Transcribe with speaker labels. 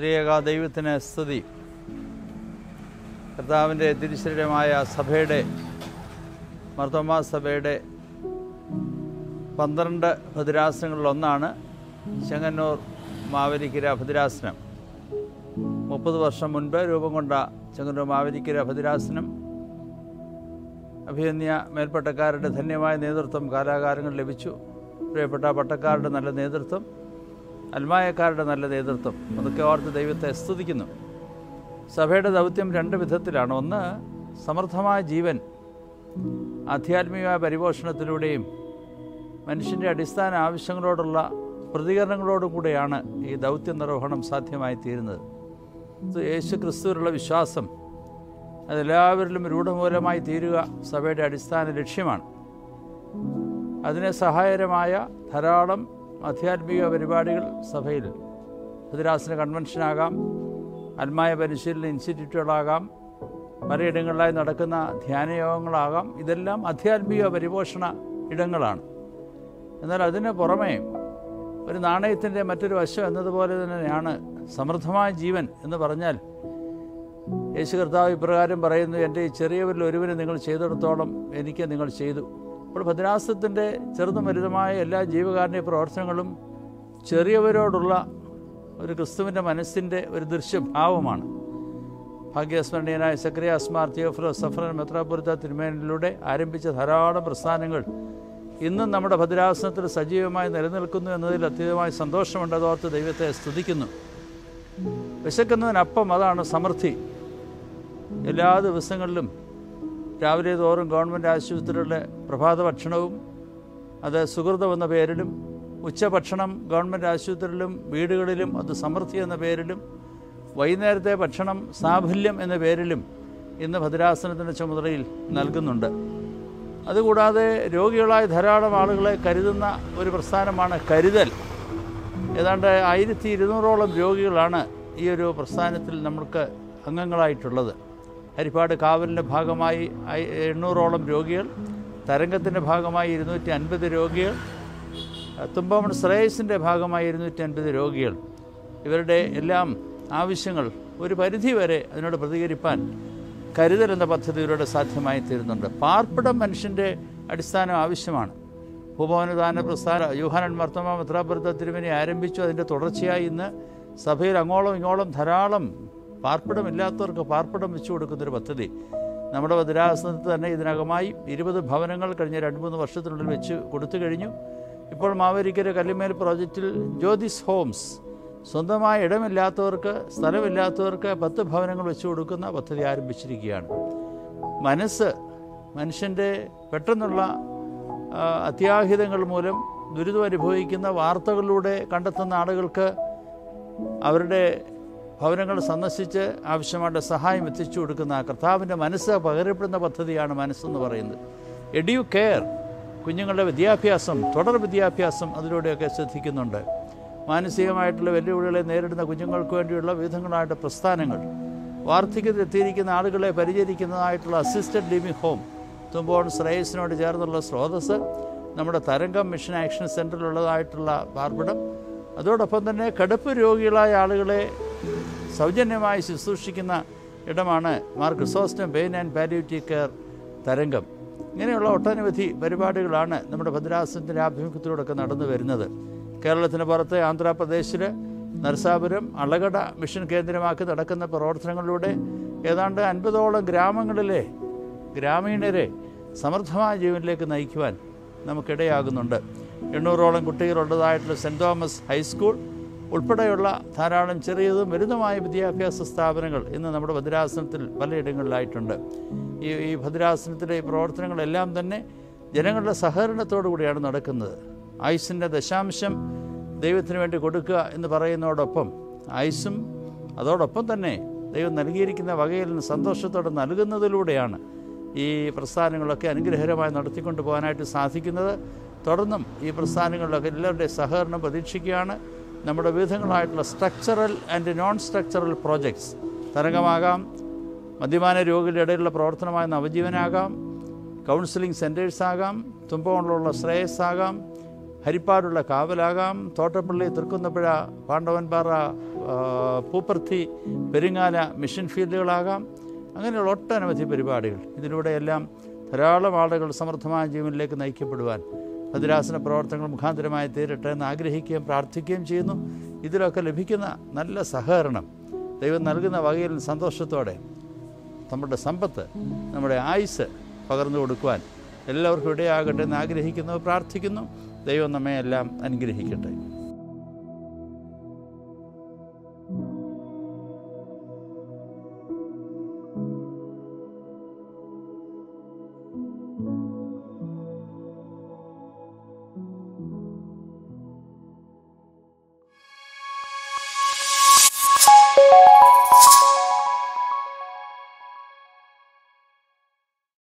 Speaker 1: ത്രിയേക ദൈവത്തിന് സ്തുതി കർത്താവിൻ്റെ തിരുശരീരമായ സഭയുടെ മർദ്ദമാ സഭയുടെ പന്ത്രണ്ട് ഭദ്രാസനങ്ങളിലൊന്നാണ് ചെങ്ങന്നൂർ മാവേലിക്കര ഭദ്രാസനം മുപ്പത് വർഷം മുൻപ് രൂപം കൊണ്ട ചെങ്ങന്നൂർ മാവേലിക്കര ഭദ്രാസനം അഭിനന്യ മേൽപ്പട്ടക്കാരുടെ ധന്യമായ നേതൃത്വം കാലാകാലങ്ങൾ ലഭിച്ചു പ്രിയപ്പെട്ട പട്ടക്കാരുടെ നല്ല നേതൃത്വം അൽമായക്കാരുടെ നല്ല നേതൃത്വം അതൊക്കെ ഓർത്ത് ദൈവത്തെ സ്തുതിക്കുന്നു സഭയുടെ ദൗത്യം രണ്ട് വിധത്തിലാണ് ഒന്ന് സമർത്ഥമായ ജീവൻ ആധ്യാത്മികമായ പരിപോഷണത്തിലൂടെയും മനുഷ്യൻ്റെ അടിസ്ഥാന ആവശ്യങ്ങളോടുള്ള പ്രതികരണങ്ങളോടും കൂടെയാണ് ഈ ദൗത്യ നിർവഹണം സാധ്യമായി തീരുന്നത് ഇത് യേശു ക്രിസ്തുവിലുള്ള വിശ്വാസം അതെല്ലാവരിലും രൂഢമൂലമായി തീരുക സഭയുടെ അടിസ്ഥാന ലക്ഷ്യമാണ് അതിന് സഹായകരമായ ധാരാളം ആധ്യാത്മിക പരിപാടികൾ സഭയിൽ ഭദ്രാസന കൺവെൻഷനാകാം അൽമായ പരിശീലന ഇൻസ്റ്റിറ്റ്യൂട്ടുകളാകാം പലയിടങ്ങളിലായി നടക്കുന്ന ധ്യാനയോഗങ്ങളാകാം ഇതെല്ലാം ആധ്യാത്മിക പരിപോഷണ ഇടങ്ങളാണ് എന്നാൽ അതിന് പുറമേ ഒരു നാണയത്തിൻ്റെ മറ്റൊരു വശം എന്നതുപോലെ തന്നെയാണ് സമൃദ്ധമായ ജീവൻ എന്ന് പറഞ്ഞാൽ യേശു കർത്താവ് ഇപ്രകാരം പറയുന്നു എൻ്റെ ഈ ചെറിയവരിൽ ഒരുവന് നിങ്ങൾ ചെയ്തെടുത്തോളം എനിക്ക് നിങ്ങൾ ചെയ്തു അപ്പോൾ ഭദ്രാസത്തിൻ്റെ ചെറുതും വലുതുമായ എല്ലാ ജീവകാരുണ്യ പ്രവർത്തനങ്ങളും ചെറിയവരോടുള്ള ഒരു ക്രിസ്തുവിൻ്റെ മനസ്സിൻ്റെ ഒരു ദൃശ്യഭാവമാണ് ഭാഗ്യസ്മരണീയനായ സക്രിയ അസ്മാർ തിയോഫ്രോ സഫറൻ മെത്രാപുരത്ത തിരുമേനിലൂടെ ആരംഭിച്ച ധാരാളം പ്രസ്ഥാനങ്ങൾ ഇന്നും നമ്മുടെ ഭദ്രാസനത്തിൽ സജീവമായി നിലനിൽക്കുന്നു എന്നതിൽ അത്യധികമായ സന്തോഷമുണ്ട് അതോർത്ത് ദൈവത്തെ സ്തുതിക്കുന്നു വിശക്കുന്നതിനപ്പം അതാണ് സമൃദ്ധി എല്ലാ ദിവസങ്ങളിലും രാവിലെ തോറും ഗവൺമെൻറ് ആശുപത്രികളിലെ പ്രഭാത ഭക്ഷണവും അത് സുഹൃതം എന്ന പേരിലും ഉച്ചഭക്ഷണം ഗവൺമെൻറ് ആശുപത്രിയിലും വീടുകളിലും അത് സമൃദ്ധി എന്ന പേരിലും വൈകുന്നേരത്തെ ഭക്ഷണം സാഫല്യം എന്ന പേരിലും ഇന്ന് ഭദ്രാസനത്തിൻ്റെ ചുമതലയിൽ നൽകുന്നുണ്ട് അതുകൂടാതെ രോഗികളായ ധാരാളം ആളുകളെ കരുതുന്ന ഒരു പ്രസ്ഥാനമാണ് കരുതൽ ഏതാണ്ട് ആയിരത്തി ഇരുന്നൂറോളം രോഗികളാണ് ഈ ഒരു പ്രസ്ഥാനത്തിൽ നമുക്ക് അംഗങ്ങളായിട്ടുള്ളത് ഹരിപ്പാട് കാവലിൻ്റെ ഭാഗമായി ആയി- എണ്ണൂറോളം രോഗികൾ തരംഗത്തിൻ്റെ ഭാഗമായി ഇരുന്നൂറ്റി അൻപത് രോഗികൾ തുമ്പമൺ ശ്രേയസിൻ്റെ ഭാഗമായി ഇരുന്നൂറ്റി അൻപത് രോഗികൾ ഇവരുടെ എല്ലാം ആവശ്യങ്ങൾ ഒരു പരിധി വരെ അതിനോട് പ്രതികരിപ്പാൻ കരുതൽ എന്ന പദ്ധതിയിലൂടെ സാധ്യമായി തീരുന്നുണ്ട് പാർപ്പിടം മനുഷ്യൻ്റെ അടിസ്ഥാന ആവശ്യമാണ് ഭൂഭവനദാന പ്രസ്ഥാന യൂഹാനൻ മർത്തമ മിത്രാപുരത്ത തിരുമനി ആരംഭിച്ചു അതിൻ്റെ തുടർച്ചയായി ഇന്ന് സഭയിൽ അങ്ങോളം ഇങ്ങോളം ധാരാളം പാർപ്പിടമില്ലാത്തവർക്ക് പാർപ്പിടം വെച്ചു കൊടുക്കുന്നൊരു പദ്ധതി നമ്മുടെ ഭദ്രാസനത്തിൽ തന്നെ ഇതിനകമായി ഇരുപത് ഭവനങ്ങൾ കഴിഞ്ഞ രണ്ട് മൂന്ന് വർഷത്തിനുള്ളിൽ വെച്ച് കൊടുത്തു കഴിഞ്ഞു ഇപ്പോൾ മാവേലിക്കര കല്ലിമേൽ പ്രോജക്റ്റിൽ ജ്യോതിസ് ഹോംസ് സ്വന്തമായ ഇടമില്ലാത്തവർക്ക് സ്ഥലമില്ലാത്തവർക്ക് പത്ത് ഭവനങ്ങൾ വെച്ചു കൊടുക്കുന്ന പദ്ധതി ആരംഭിച്ചിരിക്കുകയാണ് മനസ്സ് മനുഷ്യൻ്റെ പെട്ടെന്നുള്ള ആ, അത്യാഹിതങ്ങൾ മൂലം ദുരിതം അനുഭവിക്കുന്ന വാർത്തകളിലൂടെ കണ്ടെത്തുന്ന ആളുകൾക്ക് അവരുടെ ഭവനങ്ങൾ സന്ദർശിച്ച് ആവശ്യമായിട്ട് സഹായം എത്തിച്ചു കൊടുക്കുന്ന കർത്താവിൻ്റെ മനസ്സ് പകരപ്പെടുന്ന പദ്ധതിയാണ് മനസ്സെന്ന് പറയുന്നത് എഡ്യു കെയർ കുഞ്ഞുങ്ങളുടെ വിദ്യാഭ്യാസം തുടർ വിദ്യാഭ്യാസം അതിലൂടെയൊക്കെ ശ്രദ്ധിക്കുന്നുണ്ട് മാനസികമായിട്ടുള്ള വെല്ലുവിളികളെ നേരിടുന്ന കുഞ്ഞുങ്ങൾക്ക് വേണ്ടിയുള്ള വിവിധങ്ങളായിട്ട് പ്രസ്ഥാനങ്ങൾ വാർദ്ധക്യത്തിലെത്തിയിരിക്കുന്ന ആളുകളെ പരിചരിക്കുന്നതായിട്ടുള്ള അസിസ്റ്റഡ് ലിവിംഗ് ഹോം തുമ്പോൺ ശ്രേയസിനോട് ചേർന്നുള്ള സ്രോതസ് നമ്മുടെ തരംഗം മിഷൻ ആക്ഷൻ സെൻറ്ററിലുള്ളതായിട്ടുള്ള പാർപ്പിടം അതോടൊപ്പം തന്നെ കടുപ്പ് രോഗികളായ ആളുകളെ സൗജന്യമായി ശുശ്രൂഷിക്കുന്ന ഇടമാണ് Mar Chrysostom pain and palliative care തരംഗം ഇങ്ങനെയുള്ള ഒട്ടനവധി പരിപാടികളാണ് നമ്മുടെ ഭദ്രാസനത്തിൻ്റെ ആഭിമുഖ്യത്തിലൂടെയൊക്കെ നടന്നു വരുന്നത് കേരളത്തിന് പുറത്ത് ആന്ധ്രാപ്രദേശിൽ നരസാപുരം അളകട മിഷൻ കേന്ദ്രമാക്കി നടക്കുന്ന പ്രവർത്തനങ്ങളിലൂടെ ഏതാണ്ട് അൻപതോളം ഗ്രാമങ്ങളിലെ ഗ്രാമീണരെ സമൃദ്ധമായ ജീവനിലേക്ക് നയിക്കുവാൻ നമുക്കിടയാകുന്നുണ്ട് എണ്ണൂറോളം കുട്ടികളുള്ളതായിട്ടുള്ള സെൻറ് തോമസ് ഹൈസ്കൂൾ ഉൾപ്പെടെയുള്ള ധാരാളം ചെറിയതും വലുതുമായ വിദ്യാഭ്യാസ സ്ഥാപനങ്ങൾ ഇന്ന് നമ്മുടെ ഭദ്രാസനത്തിൽ പലയിടങ്ങളിലായിട്ടുണ്ട് ഈ ഈ ഭദ്രാസനത്തിലെ ഈ പ്രവർത്തനങ്ങളെല്ലാം തന്നെ ജനങ്ങളുടെ സഹകരണത്തോടു കൂടിയാണ് നടക്കുന്നത് ആയുസിൻ്റെ ദശാംശം ദൈവത്തിന് വേണ്ടി കൊടുക്കുക എന്ന് പറയുന്നതോടൊപ്പം ആയുസ്സും അതോടൊപ്പം തന്നെ ദൈവം നൽകിയിരിക്കുന്ന വകയിൽ നിന്ന് സന്തോഷത്തോടെ നൽകുന്നതിലൂടെയാണ് ഈ പ്രസ്ഥാനങ്ങളൊക്കെ അനുഗ്രഹകരമായി നടത്തിക്കൊണ്ട് പോകാനായിട്ട് സാധിക്കുന്നത് തുടർന്നും ഈ പ്രസ്ഥാനങ്ങളിലൊക്കെ എല്ലാവരുടെയും സഹകരണം പ്രതീക്ഷിക്കുകയാണ് നമ്മുടെ വിവിധങ്ങളായിട്ടുള്ള structural and non structural projects തരംഗമാകാം മദ്യപാന രോഗികളുടെ ഇടയിലുള്ള പ്രവർത്തനമായ നവജീവനാകാം കൗൺസിലിംഗ് സെൻറ്റേഴ്സ് ആകാം തുമ്പകൊണ്ടുള്ള ശ്രേയസ് ആകാം ഹരിപ്പാടുള്ള കാവലാകാം തോട്ടപ്പള്ളി തൃക്കുന്നപ്പുഴ പാണ്ഡവൻപാറ ആ, പൂപ്പർത്തി പെരിങ്ങാല മിഷൻ ഫീൽഡുകളാകാം അങ്ങനെയുള്ള ഒട്ടനവധി പരിപാടികൾ ഇതിലൂടെയെല്ലാം ധാരാളം ആളുകൾ സമൃദ്ധമായ ജീവനിലേക്ക് നയിക്കപ്പെടുവാൻ ഭദ്രാസന പ്രവർത്തനങ്ങൾ മുഖാന്തരമായി തീരട്ടെ എന്ന് ആഗ്രഹിക്കുകയും പ്രാർത്ഥിക്കുകയും ചെയ്യുന്നു ഇതിലൊക്കെ ലഭിക്കുന്ന നല്ല സഹകരണം ദൈവം നൽകുന്ന വകയിൽ സന്തോഷത്തോടെ നമ്മുടെ സമ്പത്ത് നമ്മുടെ ആയുസ് പകർന്നു കൊടുക്കുവാൻ എല്ലാവർക്കും ഇടയാകട്ടെ എന്ന് ആഗ്രഹിക്കുന്നു പ്രാർത്ഥിക്കുന്നു ദൈവം നമ്മെ എല്ലാം അനുഗ്രഹിക്കട്ടെ